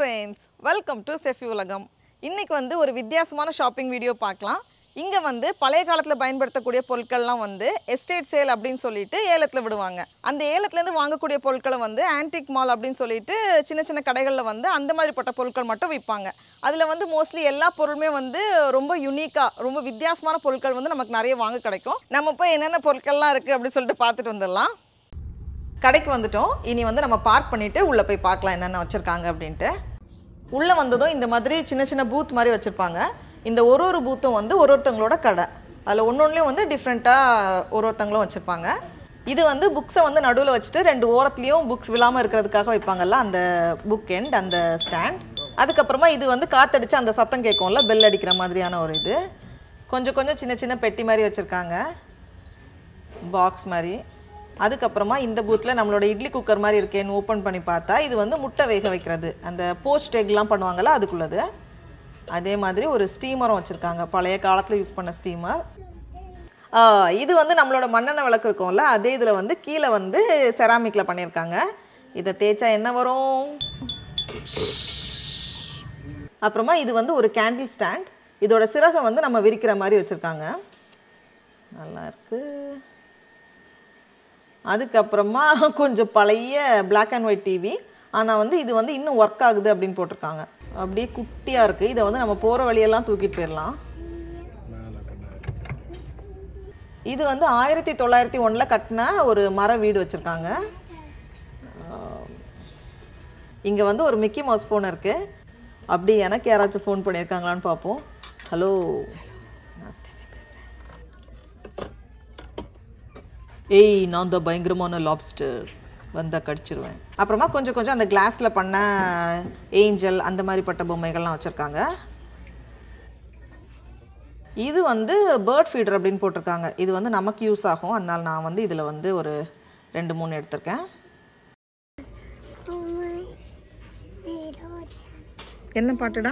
Friends welcome to Steffi உலகம் இன்னைக்கு வந்து ஒரு வித்தியாசமான ஷாப்பிங் வீடியோ பார்க்கலாம் இங்கே வந்து பழைய காலத்தில் பயன்படுத்தக்கூடிய பொருட்கள்லாம் வந்து எஸ்டேட் சேல் அப்படின்னு சொல்லிட்டு ஏலத்தில் விடுவாங்க அந்த ஏலத்துலேருந்து வாங்கக்கூடிய பொருட்களை வந்து ஆன்டிக் மால் அப்படின்னு சொல்லிட்டு சின்ன சின்ன கடைகளில் வந்து அந்த மாதிரிப்பட்ட பொருட்கள் மட்டும் விற்பாங்க அதில் வந்து மோஸ்ட்லி எல்லா பொருளுமே வந்து ரொம்ப யுனிக்காக ரொம்ப வித்தியாசமான பொருட்கள் வந்து நமக்கு நிறைய வாங்க கிடைக்கும் நம்ம போய் என்னென்ன பொருட்கள்லாம் இருக்குது அப்படின்னு சொல்லிட்டு பார்த்துட்டு வந்துடலாம் கடைக்கு வந்துட்டோம் இனி வந்து நம்ம பார்க் பண்ணிவிட்டு உள்ளே போய் பார்க்கலாம் என்னென்ன வச்சுருக்காங்க அப்படின்ட்டு உள்ளே வந்ததும் இந்த மாதிரி சின்ன சின்ன பூத் மாதிரி வச்சுருப்பாங்க இந்த ஒரு ஒரு பூத்தும் வந்து ஒரு ஒருத்தவங்களோட கடை அதில் ஒன்று ஒன்றுலேயும் வந்து டிஃப்ரெண்ட்டாக ஒரு ஒருத்தவங்களும் வச்சுருப்பாங்க இது வந்து புக்ஸை வந்து நடுவில் வச்சுட்டு ரெண்டு ஓரத்துலேயும் புக்ஸ் விழாமல் இருக்கிறதுக்காக வைப்பாங்கல்ல அந்த புக் எண்ட் அந்த ஸ்டாண்ட் அதுக்கப்புறமா இது வந்து காத்தடிச்சு அந்த சத்தம் கேட்கும்ல பெல் அடிக்கிற மாதிரியான ஒரு இது கொஞ்சம் கொஞ்சம் சின்ன சின்ன பெட்டி மாதிரி வச்சுருக்காங்க பாக்ஸ் மாதிரி அதுக்கப்புறமா இந்த பூத்தில் நம்மளோட இட்லி குக்கர் மாதிரி இருக்கேன்னு ஓப்பன் பண்ணி பார்த்தா இது வந்து முட்டை வேக வைக்கிறது அந்த போஸ்ட் எக்லாம் பண்ணுவாங்கல்ல அதுக்குள்ளது அதே மாதிரி ஒரு ஸ்டீமரும் வச்சுருக்காங்க பழைய காலத்தில் யூஸ் பண்ண ஸ்டீமர் இது வந்து நம்மளோட மண்ணெண்ணெய் விளக்கு இருக்கும்ல அதே இதில் வந்து கீழே வந்து செராமிக்கில் பண்ணியிருக்காங்க இதை தேய்ச்சா என்ன வரும் அப்புறமா இது வந்து ஒரு கேண்டில் ஸ்டாண்ட் இதோட சிறகை வந்து நம்ம விரிக்கிற மாதிரி வச்சுருக்காங்க நல்லா இருக்கு அதுக்கப்புறமா கொஞ்சம் பழைய Black அண்ட் ஒயிட் டிவி ஆனால் வந்து இது வந்து இன்னும் ஒர்க் ஆகுது அப்படின்னு போட்டிருக்காங்க அப்படியே குட்டியாக இருக்குது இதை வந்து நம்ம போகிற வழியெல்லாம் தூக்கிட்டு போயிடலாம் இது வந்து ஆயிரத்தி தொள்ளாயிரத்தி ஒன்றில் கட்டின ஒரு மர வீடு வச்சுருக்காங்க இங்கே வந்து ஒரு மிக்கி மவுஸ் ஃபோன் இருக்குது அப்படி எனக்கு யாராச்சும் ஃபோன் பண்ணியிருக்காங்களான்னு பார்ப்போம் ஹலோ நான் ஸ்டெஃபி பேசுகிறேன் ஏய் நான் தான் பயங்கரமான லாப்ஸ்டர் வந்தால் கடிச்சிருவேன் அப்புறமா கொஞ்சம் கொஞ்சம் அந்த கிளாஸில் பண்ண ஏஞ்சல் அந்த மாதிரிப்பட்ட பொம்மைகள்லாம் வச்சுருக்காங்க இது வந்து பேர்ட் ஃபீடர் அப்படின்னு போட்டிருக்காங்க இது வந்து நமக்கு யூஸ் ஆகும் அதனால நான் வந்து இதில் வந்து ஒரு ரெண்டு மூணு எடுத்திருக்கேன் என்ன பாட்டுடா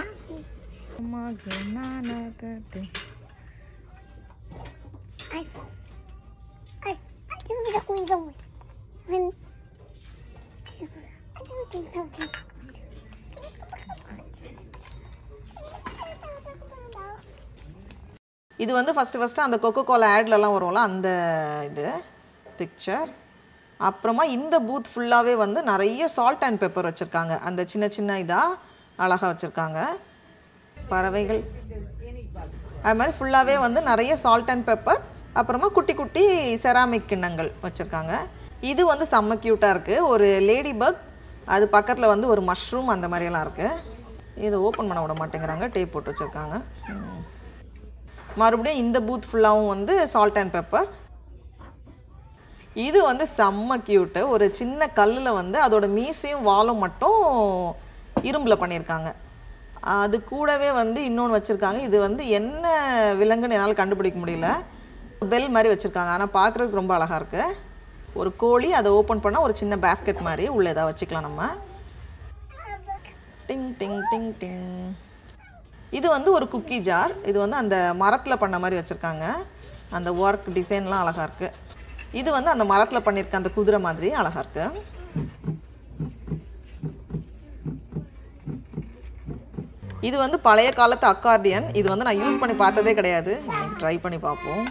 இது வந்து ஃபஸ்ட்டு ஃபஸ்ட்டு அந்த கொக்கோ கோலா ஆட்லலாம் வரும்ல அந்த இது பிக்சர் அப்புறமா இந்த பூத் ஃபுல்லாகவே வந்து நிறைய சால்ட் அண்ட் பெப்பர் வச்சுருக்காங்க அந்த சின்ன சின்ன இதாக அழகாக வச்சுருக்காங்க பறவைகள் அது மாதிரி ஃபுல்லாகவே வந்து நிறைய சால்ட் அண்ட் பெப்பர் அப்புறமா குட்டி குட்டி செராமிக் கிண்ணங்கள் வச்சுருக்காங்க இது வந்து செம்ம க்யூட்டாக இருக்குது ஒரு லேடி பக் அது பக்கத்தில் வந்து ஒரு மஷ்ரூம் அந்த மாதிரியெல்லாம் இருக்குது இதை ஓப்பன் பண்ண விட மாட்டேங்கிறாங்க டேப் போட்டு வச்சுருக்காங்க ம். மறுபடியும் இந்த பூத் ஃபுல்லாகவும் வந்து சால்ட் அண்ட் பெப்பர் இது வந்து செம்ம க்யூட்டு ஒரு சின்ன கல்லில் வந்து அதோட மீசையும் வாலும் மட்டும் இரும்பில் பண்ணியிருக்காங்க அது கூடவே வந்து இன்னொன்று வச்சுருக்காங்க இது வந்து என்ன விலங்குன்னு என்னால் கண்டுபிடிக்க முடியல பெல் மாதிரி வச்சுருக்காங்க ஆனால் பார்க்குறதுக்கு ரொம்ப அழகாக இருக்குது ஒரு கோழி அதை ஓப்பன் பண்ணால் ஒரு சின்ன பேஸ்கெட் மாதிரி உள்ளே ஏதாவது வச்சுக்கலாம் நம்ம டிங் டிங் டிங் டிங் இது வந்து ஒரு குக்கி ஜார் இது வந்து அந்த மரத்தில் பண்ண மாதிரி வச்சுருக்காங்க அந்த ஒர்க் டிசைன்லாம் அழகாக இருக்குது இது வந்து அந்த மரத்தில் பண்ணியிருக்க அந்த குதிரை மாதிரி அழகாக இருக்குது இது வந்து பழைய காலத்து அக்கார்டியன் இது வந்து நான் யூஸ் பண்ணி பார்த்ததே கிடையாது ட்ரை பண்ணி பார்ப்போம்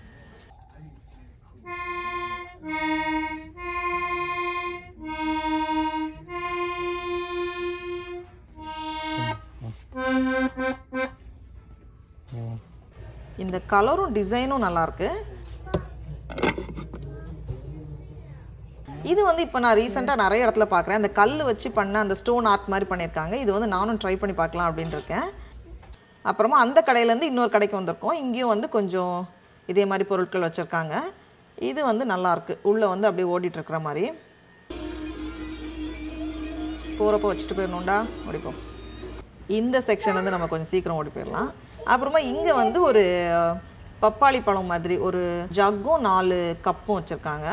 இந்த கலரும் டிசைனும் நல்லாயிருக்கு இது வந்து இப்போ நான் ரீசெண்டாக நிறைய இடத்துல பார்க்குறேன் அந்த கல் வச்சு பண்ண அந்த ஸ்டோன் ஆர்ட் மாதிரி பண்ணியிருக்காங்க இது வந்து நானும் ட்ரை பண்ணி பார்க்கலாம் அப்படின்னு இருக்கேன் அப்புறமா அந்த கடையிலேருந்து இன்னொரு கடைக்கு வந்திருக்கோம் இங்கேயும் வந்து கொஞ்சம் இதே மாதிரி பொருட்கள் வச்சுருக்காங்க இது வந்து நல்லாயிருக்கு உள்ளே வந்து அப்படியே ஓடிட்டு இருக்கிற மாதிரி போகிறப்ப வச்சுட்டு போயிடணும்டா ஓடிப்போம் இந்த செக்ஷன் வந்து நம்ம கொஞ்சம் சீக்கிரம் ஓடி போயிடலாம் அப்புறமா இங்கே வந்து ஒரு பப்பாளி பழம் மாதிரி ஒரு ஜக்கும் நாலு கப்பும் வச்சுருக்காங்க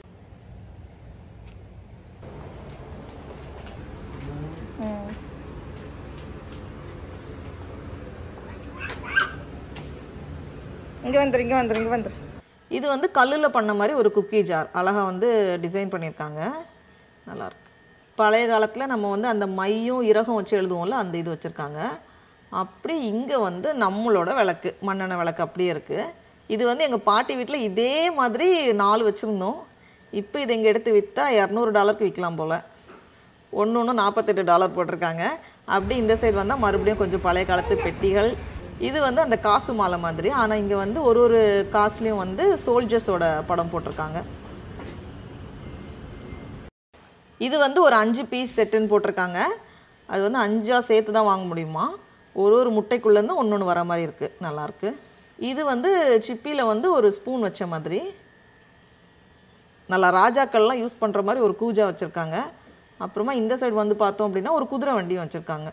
இங்கே வந்துரு இங்கே வந்துரு இங்கே வந்துரு இது வந்து கல்லில் பண்ண மாதிரி ஒரு குக்கி ஜார் அழகாக வந்து டிசைன் பண்ணியிருக்காங்க நல்லாயிருக்கு பழைய காலத்தில் நம்ம வந்து அந்த மையும் இறகும் வச்சு எழுதுவோம்ல அந்த இது வச்சுருக்காங்க அப்படி இங்கே வந்து நம்மளோட விளக்கு மண்ணெண்ணெய் விளக்கு அப்படியே இருக்குது இது வந்து எங்கள் பாட்டி வீட்டில் இதே மாதிரி நாலு வச்சுருந்தோம் இப்போ இதை இங்கே எடுத்து விற்றா இரநூறு டாலருக்கு விற்கலாம் போல் ஒன்று ஒன்று நாற்பத்தெட்டு டாலர் போட்டிருக்காங்க அப்படி இந்த சைடு வந்தால் மறுபடியும் கொஞ்சம் பழைய காலத்து பெட்டிகள் இது வந்து அந்த காசு மாலை மாதிரி ஆனால் இங்கே வந்து ஒரு ஒரு காசுலேயும் வந்து சோல்ஜர்ஸோட படம் போட்டிருக்காங்க இது வந்து ஒரு அஞ்சு பீஸ் செட்டுன்னு போட்டிருக்காங்க அது வந்து அஞ்சா சேர்த்து தான் வாங்க முடியுமா ஒரு ஒரு முட்டைக்குள்ளேருந்து ஒன்று ஒன்று வர மாதிரி இருக்குது நல்லாயிருக்கு இது வந்து சிப்பியில் வந்து ஒரு ஸ்பூன் வச்ச மாதிரி நல்லா ராஜாக்கள்லாம் யூஸ் பண்ணுற மாதிரி ஒரு கூஜா வச்சுருக்காங்க அப்புறமா இந்த சைடு வந்து பார்த்தோம் அப்படின்னா ஒரு குதிரை வண்டியும் வச்சுருக்காங்க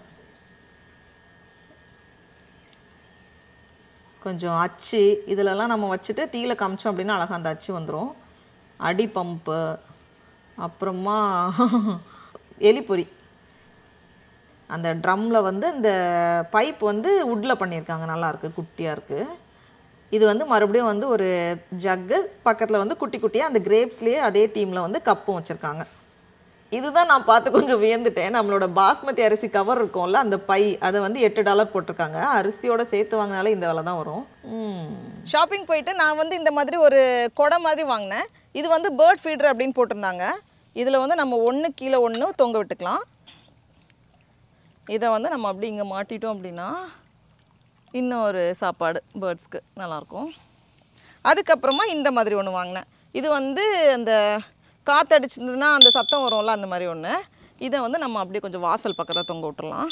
கொஞ்சம் அச்சு இதிலெல்லாம் நம்ம வச்சுட்டு தீயில காமிச்சோம் அப்படின்னா அழகாக அந்த அச்சு வந்துடும் அடி பம்பு அப்புறமா எலிப்பொறி அந்த ட்ரம்மில் வந்து இந்த பைப் வந்து உட்டில் பண்ணியிருக்காங்க நல்லாயிருக்கு குட்டியாக இருக்குது இது வந்து மறுபடியும் வந்து ஒரு ஜக்கு பக்கத்தில் வந்து குட்டி குட்டியாக அந்த கிரேப்ஸ்லேயே அதே தீமில் வந்து கப்பும் வச்சுருக்காங்க இதுதான் நான் பார்த்து கொஞ்சம் வியந்துட்டேன் நம்மளோட பாஸ்மதி அரிசி கவர் இருக்கும்ல அந்த பை அதை வந்து எட்டு டாலர் போட்டிருக்காங்க அரிசியோட சேர்த்து வாங்கினாலே இந்த விலை தான் வரும் ஷாப்பிங் போயிட்டு நான் வந்து இந்த மாதிரி ஒரு கொடை மாதிரி வாங்கினேன் இது வந்து பேர்ட் ஃபீடர் அப்படின்னு போட்டிருந்தாங்க இதில் வந்து நம்ம ஒன்று கீழே ஒன்று தொங்க விட்டுக்கலாம் இதை வந்து நம்ம அப்படி இங்கே மாட்டிட்டோம் அப்படின்னா இன்னொரு சாப்பாடு பேர்ட்ஸ்க்கு நல்லாயிருக்கும் அதுக்கப்புறமா இந்த மாதிரி ஒன்று வாங்கினேன் இது வந்து அந்த காற்றடிச்சிருந்ததுன்னா அந்த சத்தம் வரும்ல அந்த மாதிரி ஒன்று இதை வந்து நம்ம அப்படியே கொஞ்சம் வாசல் பக்கத்தில் தொங்க விட்டுறலாம்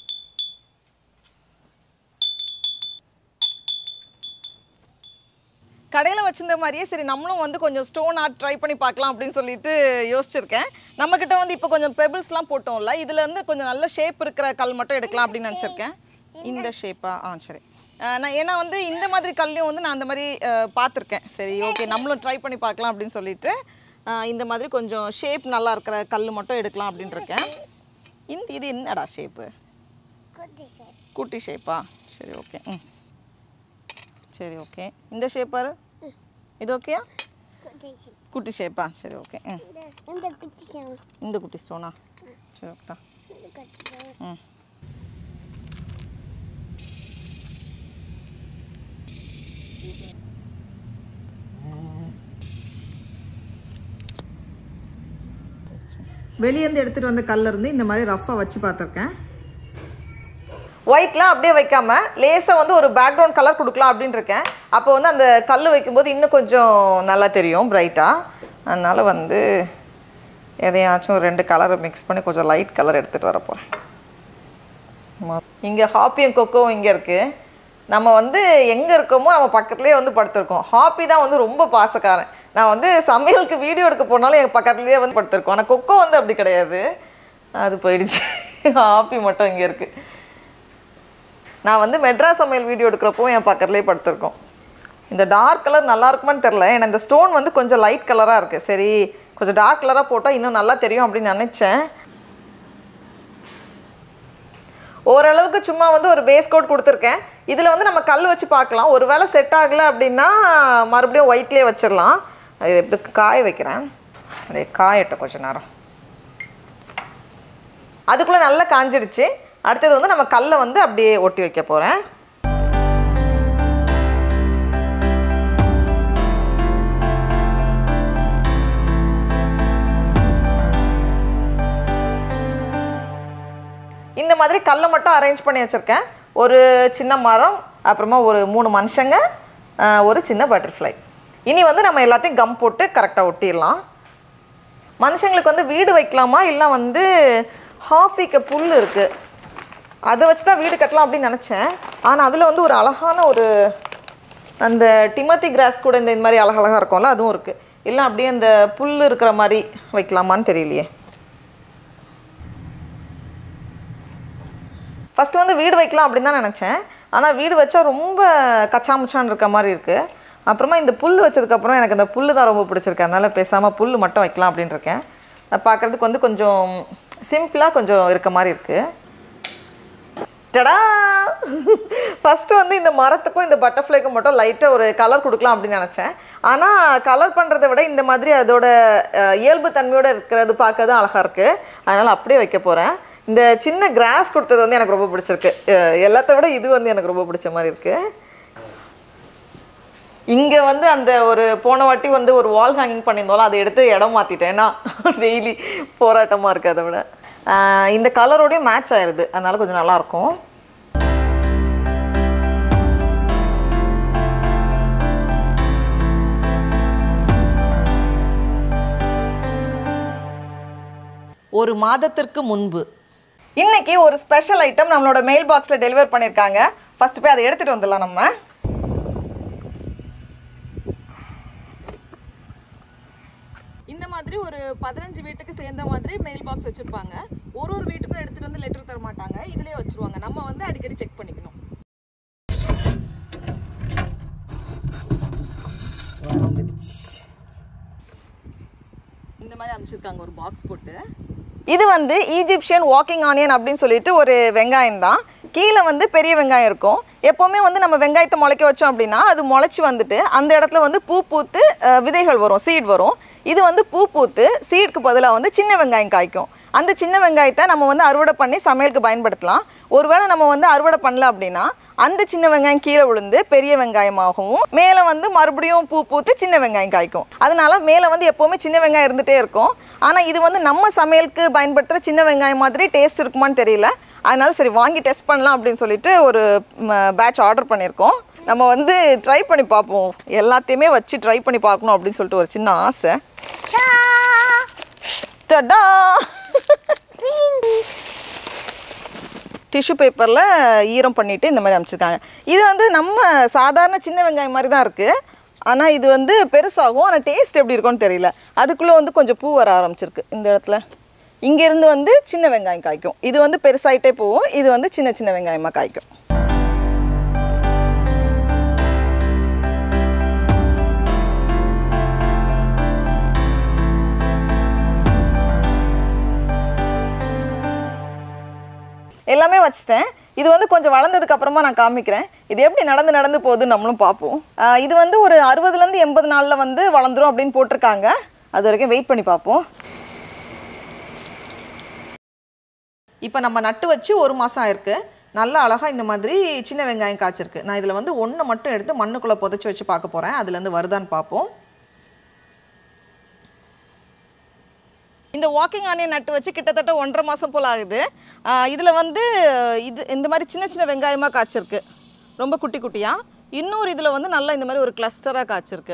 கடையில் வச்சிருந்த மாதிரியே சரி நம்மளும் வந்து கொஞ்சம் ஸ்டோன் ஆர்ட் ட்ரை பண்ணி பார்க்கலாம் அப்படின்னு சொல்லிட்டு யோசிச்சிருக்கேன் நம்மக்கிட்ட வந்து இப்போ கொஞ்சம் பெபிள்ஸ்லாம் போட்டோம்ல இதுல இருந்து கொஞ்சம் நல்ல ஷேப் இருக்கிற கல் மட்டும் எடுக்கலாம் அப்படின்னு நினச்சிருக்கேன் இந்த ஷேப்பா ஆ சரி அஹ் நான் ஏன்னா வந்து இந்த மாதிரி கல்லையும் வந்து நான் அந்த மாதிரி அஹ், பார்த்திருக்கேன் சரி ஓகே நம்மளும் ட்ரை பண்ணி பார்க்கலாம் அப்படின்னு சொல்லிட்டு அஹ், இந்த மாதிரி கொஞ்சம் ஷேப் நல்லா இருக்கிற கல் மட்டும் எடுக்கலாம் அப்படின்னு இருக்கேன் இந்த இது என்னடா ஷேப்பு குட்டி ஷேப்பா சரி ஓகே ம் சரி ஓகே இந்த ஷேப் பாரு இது ஓகேயா குட்டி ஷேப்பா சரி ஓகே ம் இந்த குட்டி சேவல் இந்த குட்டி ஸ்டோனா சரி ஓகே இந்த குட்டி சேவல் ம் வெளியேருந்து எடுத்துகிட்டு வந்த கல்ல இருந்து இந்த மாதிரி ரஃப்பாக வச்சு பார்த்துருக்கேன் ஒயிட்லாம் அப்படியே வைக்காம லேசாக வந்து ஒரு பேக்ரவுண்ட் கலர் கொடுக்கலாம் அப்படின்னு இருக்கேன் அப்போ வந்து அந்த கல் வைக்கும்போது இன்னும் கொஞ்சம் நல்லா தெரியும் பிரைட்டாக அதனால் வந்து எதையாச்சும் ரெண்டு கலரை மிக்ஸ் பண்ணி கொஞ்சம் லைட் கலர் எடுத்துகிட்டு வர போகிறேன் இங்கே ஹாப்பியும் கொக்கோவும் இங்கே இருக்குது நம்ம வந்து எங்கே இருக்கோமோ நம்ம பக்கத்துலேயே வந்து படுத்திருக்கோம் ஹாப்பி தான் வந்து ரொம்ப பாசக்காரன் நான் வந்து சமையலுக்கு வீடியோ எடுக்க போனாலும் எங்கள் பக்கத்துலேயே வந்து படுத்திருக்கோம் ஆனால் கொக்கோ வந்து அப்படி கிடையாது அது போயிடுச்சு ஹாப்பி மட்டும் இங்கே இருக்குது நான் வந்து மெட்ராஸ் சமையல் வீடியோ எடுக்கிறப்போ என் பக்கத்துலேயே படுத்திருக்கோம் இந்த டார்க் கலர் நல்லா இருக்குமான்னு தெரில ஏன்னா இந்த ஸ்டோன் வந்து கொஞ்சம் லைட் கலராக இருக்குது சரி கொஞ்சம் டார்க் கலராக போட்டால் இன்னும் நல்லா தெரியும் அப்படின்னு நினச்சேன் ஓரளவுக்கு சும்மா வந்து ஒரு பேஸ் கோட் கொடுத்துருக்கேன் இதில் வந்து நம்ம கல் வச்சு பார்க்கலாம் ஒரு வேளை செட் ஆகலை அப்படின்னா மறுபடியும் ஒயிட்லேயே வச்சிடலாம் அது எப்படி காய வைக்கிறேன் அப்படியே காயட்டும் கொஞ்ச நேரம் அதுக்குள்ளே நல்லா காஞ்சிடுச்சு அடுத்தது வந்து நம்ம கல்லை வந்து அப்படியே ஒட்டி வைக்க போகிறேன் இந்த மாதிரி கல்லை மட்டும் அரேஞ்ச் பண்ணி வச்சுருக்கேன் ஒரு சின்ன மரம் அப்புறமா ஒரு மூணு மனுஷங்க ஆஹ், ஒரு சின்ன பட்டர்ஃப்ளை இனி வந்து நம்ம எல்லாத்தையும் கம் போட்டு கரெக்டாக ஒட்டிடலாம் மனுஷங்களுக்கு வந்து வீடு வைக்கலாமா இல்லை வந்து ஹாப்பிக்கு புல் இருக்குது அதை வச்சு தான் வீடு கட்டலாம் அப்படின்னு நினச்சேன் ஆனால் அதில் வந்து ஒரு அழகான ஒரு அந்த டிமத்தி கிராஸ் கூட இந்த இந்த மாதிரி அழகழகாக இருக்கும்ல அதுவும் இருக்குது இல்லை அப்படியே அந்த புல் இருக்கிற மாதிரி வைக்கலாமான்னு தெரியலையே ஃபஸ்ட்டு வந்து வீடு வைக்கலாம் அப்படின்னு தான் நினச்சேன் ஆனால் வீடு வச்சா ரொம்ப கச்சாமுச்சான்னு இருக்க மாதிரி இருக்குது அப்புறமா இந்த புல் வச்சதுக்கப்புறம் எனக்கு அந்த புல் தான் ரொம்ப பிடிச்சிருக்கு அதனால் பேசாமல் புல் மட்டும் வைக்கலாம் அப்படின்னு இருக்கேன் அது பார்க்குறதுக்கு வந்து கொஞ்சம் சிம்பிளாக கொஞ்சம் இருக்க மாதிரி இருக்குது டடா ஃபஸ்ட்டு வந்து இந்த மரத்துக்கும் இந்த பட்டர்ஃப்ளைக்கும் மட்டும் லைட்டாக ஒரு கலர் கொடுக்கலாம் அப்படின்னு நினச்சேன் ஆனால் கலர் பண்ணுறதை விட இந்த மாதிரி அதோட அஹ், இயல்பு தன்மையோடு இருக்கிறது பார்க்க தான் அழகாக இருக்குது அதனால் அப்படியே வைக்க போகிறேன் இந்த சின்ன கிராஸ் கொடுத்தது வந்து எனக்கு ரொம்ப பிடிச்சிருக்கு அஹ், எல்லாத்த விட இது வந்து எனக்கு ரொம்ப பிடிச்ச மாதிரி இருக்குது இங்கே வந்து அந்த ஒரு போன வாட்டி வந்து ஒரு வால் ஹேங்கிங் பண்ணியிருந்தோம்ல அதை எடுத்து இடம் மாற்றிட்டேன் ஏன்னா டெய்லி போராட்டமாக இருக்குது அதை விட ஆஹ் இந்த கலரோடய மேட்ச் ஆயிடுது அதனால கொஞ்சம் நல்லாயிருக்கும் ஒரு மாதத்திற்கு முன்பு இன்னைக்கு ஒரு ஸ்பெஷல் ஐட்டம் நம்மளோட மெயில் பாக்ஸில் டெலிவர் பண்ணியிருக்காங்க ஃபர்ஸ்ட் போய் அதை எடுத்துகிட்டு வந்துடலாம் நம்ம இந்த மாதிரி ஒரு பதினஞ்சு வீட்டுக்கு சேர்ந்த மாதிரி மெயில் பாக்ஸ் வச்சிருப்பாங்க ஒரு ஒரு வீட்டுக்கும் எடுத்துட்டு வந்து லெட்டர் தர மாட்டாங்க இதுலயே வச்சிருவாங்க நம்ம வந்து அடிக்கடி செக் பண்ணிக்கணும் இந்த மாதிரி அமைச்சிருக்காங்க ஒரு பாக்ஸ் போட்டு இது வந்து ஈஜிப்ஷியன் வாக்கிங் ஆனியன் அப்படின்னு சொல்லிட்டு ஒரு வெங்காயம் தான் கீழே வந்து பெரிய வெங்காயம் இருக்கும் எப்போவுமே வந்து நம்ம வெங்காயத்தை முளைக்க வச்சோம் அப்படின்னா அது முளைச்சி வந்துட்டு அந்த இடத்துல வந்து பூ பூத்து அஹ், விதைகள் வரும் சீட் வரும் இது வந்து பூ பூத்து சீடுக்கு பதிலாக வந்து சின்ன வெங்காயம் காய்க்கும் அந்த சின்ன வெங்காயத்தை நம்ம வந்து அறுவடை பண்ணி சமையலுக்கு பயன்படுத்தலாம் ஒருவேளை நம்ம வந்து அறுவடை பண்ணல அப்படின்னா அந்த சின்ன வெங்காயம் கீழே விழுந்து பெரிய வெங்காயமாகவும் மேலே வந்து மறுபடியும் பூ பூத்து சின்ன வெங்காயம் காய்க்கும் அதனால மேலே வந்து எப்போவுமே சின்ன வெங்காயம் இருந்துகிட்டே இருக்கும் ஆனால் இது வந்து நம்ம சமையலுக்கு பயன்படுத்துகிற சின்ன வெங்காயம் மாதிரி டேஸ்ட் இருக்குமான்னு தெரியல அதனால சரி வாங்கி டெஸ்ட் பண்ணலாம் அப்படின்னு சொல்லிட்டு ஒரு பேட்ச் ஆர்டர் பண்ணியிருக்கோம் நம்ம வந்து ட்ரை பண்ணி பார்ப்போம் எல்லாத்தையுமே வச்சு ட்ரை பண்ணி பார்க்கணும் அப்படின்னு சொல்லிட்டு ஒரு சின்ன ஆசை டடா டிஷ்யூ பேப்பரில் ஈரம் பண்ணிவிட்டு இந்த மாதிரி அமைச்சிருக்காங்க இது வந்து நம்ம சாதாரண சின்ன வெங்காயம் மாதிரி தான் இருக்குது ஆனால் இது வந்து பெருசாகும் ஆனால் டேஸ்ட் எப்படி இருக்கும்னு தெரியல அதுக்குள்ளே வந்து கொஞ்சம் பூ வர ஆரம்பிச்சிருக்கு இந்த இடத்துல இங்கேருந்து வந்து சின்ன வெங்காயம் காய்க்கும் இது வந்து பெருசாயிட்டே போகும் இது வந்து சின்ன சின்ன வெங்காயமாக காய்க்கும் எல்லாமே வச்சுட்டேன் இது வந்து கொஞ்சம் வளர்ந்ததுக்கு அப்புறமா நான் காமிக்கிறேன் இது எப்படி நடந்து நடந்து போகுதுன்னு நம்மளும் பார்ப்போம் ஆஹ் இது வந்து ஒரு அறுபதுலேருந்து எண்பது நாளில் வந்து வளர்ந்துரும் அப்படின்னு போட்டிருக்காங்க அது வரைக்கும் வெயிட் பண்ணி பார்ப்போம் இப்போ நம்ம நட்டு வச்சு ஒரு மாதம் ஆயிருக்கு நல்ல அழகாக இந்த மாதிரி சின்ன வெங்காயம் காய்ச்சிருக்கு நான் இதில் வந்து ஒன்று மட்டும் எடுத்து மண்ணுக்குள்ளே புதைச்சி வச்சு பார்க்க போகிறேன் அதுலேருந்து வருதான்னு பார்ப்போம் இந்த வாக்கிங் ஆனியன் நட்டு வச்சு கிட்டத்தட்ட ஒன்றரை மாதம் போல் ஆகுது இதில் வந்து இது இந்த மாதிரி சின்ன சின்ன வெங்காயமாக காய்ச்சிருக்கு ரொம்ப குட்டி குட்டியாக இன்னொரு இதில் வந்து நல்லா இந்த மாதிரி ஒரு கிளஸ்டராக காய்ச்சிருக்கு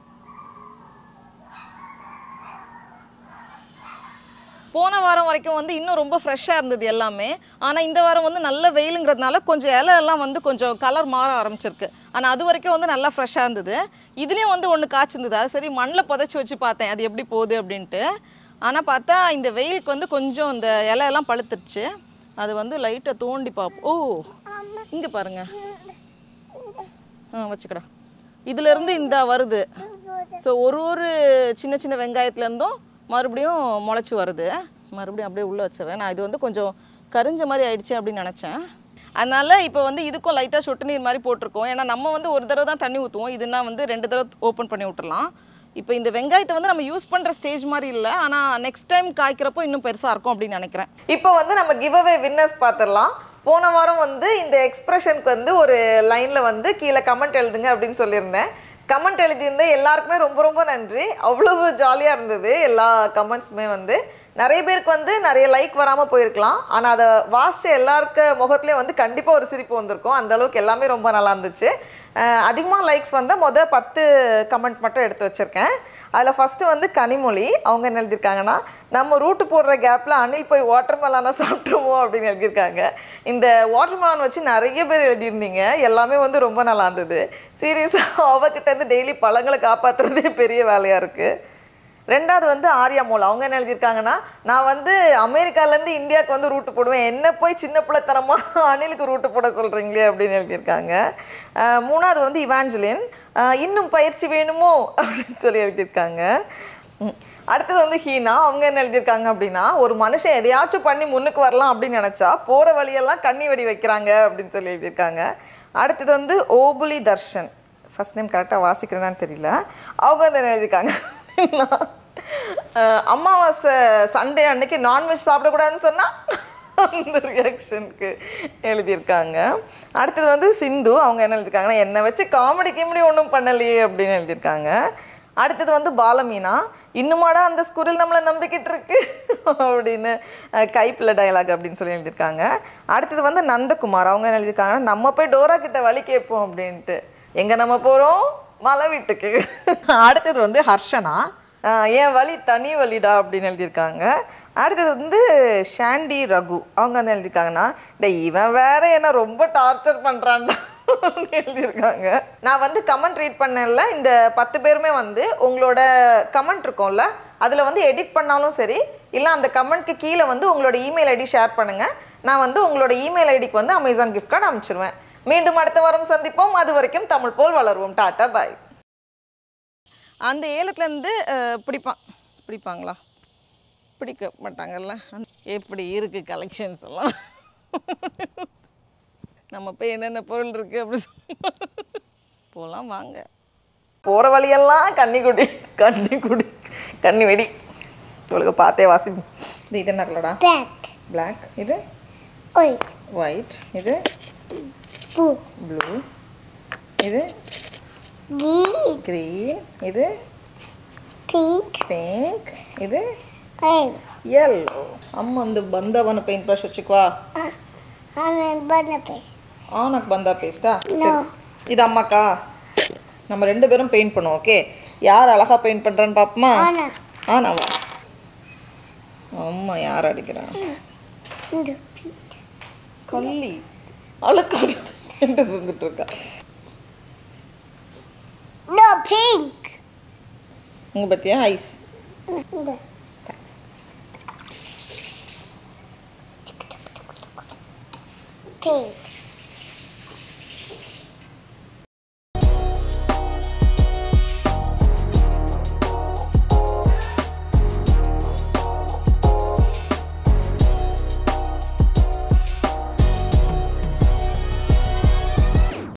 போன வாரம் வரைக்கும் வந்து இன்னும் ரொம்ப ஃப்ரெஷ்ஷாக இருந்தது எல்லாமே ஆனால் இந்த வாரம் வந்து நல்ல வெயிலுங்கிறதுனால கொஞ்சம் இலை எல்லாம் வந்து கொஞ்சம் கலர் மாற ஆரம்பிச்சிருக்கு ஆனால் அது வரைக்கும் வந்து நல்லா ஃப்ரெஷ்ஷாக இருந்தது இதுலேயும் வந்து ஒன்று காய்ச்சிருந்தது அது சரி மண்ணில் புதைச்சி வச்சு பார்த்தேன் அது எப்படி போகுது அப்படின்ட்டு ஆனால் பார்த்தா இந்த வெயிலுக்கு வந்து கொஞ்சம் இந்த இலையெல்லாம் பழுத்துருச்சு அது வந்து லைட்டாக தோண்டி பார்ப்போம் ஓ இங்கே பாருங்க ஆ வச்சுக்கடா இதுலேருந்து இந்த வருது ஸோ ஒரு ஒரு சின்ன சின்ன வெங்காயத்துலேருந்தும் மறுபடியும் முளைச்சி வருது மறுபடியும் அப்படியே உள்ளே வச்சிடுறேன் நான் இது வந்து கொஞ்சம் கரிஞ்ச மாதிரி ஆயிடுச்சு அப்படின்னு நினச்சேன் அதனால இப்போ வந்து இதுக்கும் லைட்டாக சொட்டு நீர் மாதிரி போட்டிருக்கோம் ஏன்னா நம்ம வந்து ஒரு தடவை தான் தண்ணி ஊற்றுவோம் இதுனா வந்து ரெண்டு தடவை ஓப்பன் பண்ணி விட்டுறலாம் இப்போ இந்த வெங்காயத்தை வந்து நம்ம யூஸ் பண்ணுற ஸ்டேஜ் மாதிரி இல்லை ஆனால் நெக்ஸ்ட் டைம் காய்க்கிறப்போ இன்னும் பெருசாக இருக்கும் அப்படின்னு நினைக்கிறேன் இப்போ வந்து நம்ம கிவ் அவே வின்னர்ஸ் பார்த்துடலாம் போன வாரம் வந்து இந்த எக்ஸ்பிரஷனுக்கு வந்து ஒரு லைனில் வந்து கீழே கமெண்ட் எழுதுங்க அப்படின்னு சொல்லியிருந்தேன் கமெண்ட் எழுதியிருந்த எல்லாருக்குமே ரொம்ப ரொம்ப நன்றி அவ்வளவு ஜாலியாக இருந்தது எல்லா கமெண்ட்ஸுமே வந்து நிறைய பேருக்கு வந்து நிறைய லைக் வராமல் போயிருக்கலாம் ஆனால் அதை வாசிச்ச எல்லாருக்கு முகத்துலேயும் வந்து கண்டிப்பாக ஒரு சிரிப்பு வந்திருக்கும் அந்த அளவுக்கு எல்லாமே ரொம்ப நல்லா இருந்துச்சு அதிகமாக லைக்ஸ் வந்தால் மொதல் பத்து கமெண்ட் மட்டும் எடுத்து வச்சுருக்கேன் அதில் ஃபஸ்ட்டு வந்து கனிமொழி அவங்க என்ன எழுதியிருக்காங்கன்னா நம்ம ரூட்டு போடுற கேப்பில் அணில் போய் வாட்டர் மெலானை சாப்பிட்ருமோ அப்படின்னு எழுதியிருக்காங்க இந்த வாட்டர் மெலான் வச்சு நிறைய பேர் எழுதியிருந்தீங்க எல்லாமே வந்து ரொம்ப நல்லா இருந்தது சீரியஸாக அவகிட்டேருந்து டெய்லி பழங்களை காப்பாற்றுறதே பெரிய வேலையாக இருக்குது ரெண்டாவது வந்து ஆர்யா மோல் அவங்க என்ன எழுதியிருக்காங்கன்னா நான் வந்து அமெரிக்காலேருந்து இந்தியாவுக்கு வந்து ரூட்டு போடுவேன் என்ன போய் சின்ன பிள்ளைத்தனமாக அணிலுக்கு ரூட்டு போட சொல்கிறீங்களே அப்படின்னு எழுதியிருக்காங்க அஹ் மூணாவது வந்து இவாஞ்சலின் அஹ் இன்னும் பயிற்சி வேணுமோ அப்படின்னு சொல்லி எழுதியிருக்காங்க ம். அடுத்தது வந்து ஹீனா அவங்க என்ன எழுதியிருக்காங்க அப்படின்னா ஒரு மனுஷன் எதையாச்சும் பண்ணி முன்னுக்கு வரலாம் அப்படின்னு நினச்சா போகிற வழியெல்லாம் கண்ணி வெடி வைக்கிறாங்க அப்படின்னு சொல்லி எழுதியிருக்காங்க அடுத்தது வந்து ஓபுலி தர்ஷன் ஃபர்ஸ்ட் நேம் கரெக்டாக வாசிக்கிறேனான்னு தெரியல அவங்க வந்து என்ன எழுதியிருக்காங்க அஹ் அமாவாசை சண்டே அன்னைக்கு நான்வெஜ் சாப்பிடக்கூடாதுன்னு சொன்னால் அந்த ரியாக்ஷனுக்கு எழுதியிருக்காங்க அடுத்தது வந்து சிந்து அவங்க என்ன எழுதியிருக்காங்கன்னா என்னை வச்சு காமெடி கிமெடி ஒன்றும் பண்ணலையே அப்படின்னு எழுதியிருக்காங்க அடுத்தது வந்து பாலமீனா இன்னுமாடா அந்த ஸ்குரில் நம்மளை நம்பிக்கிட்டு இருக்கு அப்படின்னு அஹ், கைப்பில் டயலாக் அப்படின்னு சொல்லி எழுதியிருக்காங்க அடுத்தது வந்து நந்தகுமார் அவங்க என்ன எழுதியிருக்காங்கன்னா நம்ம போய் டோரா கிட்ட வழி கேட்போம் அப்படின்ட்டு எங்கே நம்ம போகிறோம் மலை வீட்டுக்கு அடுத்தது வந்து ஹர்ஷனா ஆஹ் என் வழி தனி வழிடா அப்படின்னு எழுதியிருக்காங்க அடுத்தது வந்து ஷாண்டி ரகு அவங்க வந்து எழுதியிருக்காங்கன்னா டேய் இவன் வேற என்ன ரொம்ப டார்ச்சர் பண்ணுறான்டா அப்படின்னு எழுதியிருக்காங்க நான் வந்து கமெண்ட் ரீட் பண்ணல இந்த பத்து பேருமே வந்து உங்களோட கமெண்ட் இருக்கும்ல அதில் வந்து எடிட் பண்ணாலும் சரி இல்லை அந்த கமெண்ட்க்கு கீழே வந்து உங்களோட இமெயில் ஐடி ஷேர் பண்ணுங்கள் நான் வந்து உங்களோட இமெயில் ஐடிக்கு வந்து அமேசான் கிஃப்ட் கார்டு அனுப்பிச்சிருவேன் மீண்டும் அடுத்த வாரம் சந்திப்போம் அது வரைக்கும் தமிழ் போல் வளருவோம் டாட்டா பாய் அந்த ஏலத்துலேருந்து பிடிப்பான் பிடிப்பாங்களா பிடிக்க மாட்டாங்கல்ல எப்படி இருக்குது கலெக்ஷன்ஸ் எல்லாம் நம்ம போய் என்னென்ன பொருள் இருக்குது அப்படி போகலாம் வாங்க போகிற வழியெல்லாம் கன்னிக்குடி கன்னிக்குடி கன்னி வெடி இவளுக்கு பார்த்தே வாசி இது இது என்ன கலடா Black. பிளாக் இது White. ஒயிட் இது Blue. ப்ளூ இது Green. க்ரீன் இது Pink. பிங்க் இது Red. எல்லோ అమ్మ அந்த బందావన పెయింట్ బ్రష్ వచ్చుకవా Uh, I'm in banana place. ஆ నాకు బందా పేస్టா No. இது அம்மாக்கா நம்ம ரெண்டு பேரும் பெயிண்ட் பண்ணுவோம் ஓகே யார் அழகா பெயிண்ட் பண்றான்னு பாப்போமா Anna. ஆனாவா அம்மா யார் அடிக்கிறான் In the pink. கள்ளி அழுக்கு வந்துட்டு இருக்கா No, pink. உங்க பத்தியா ஐஸ் In the pink.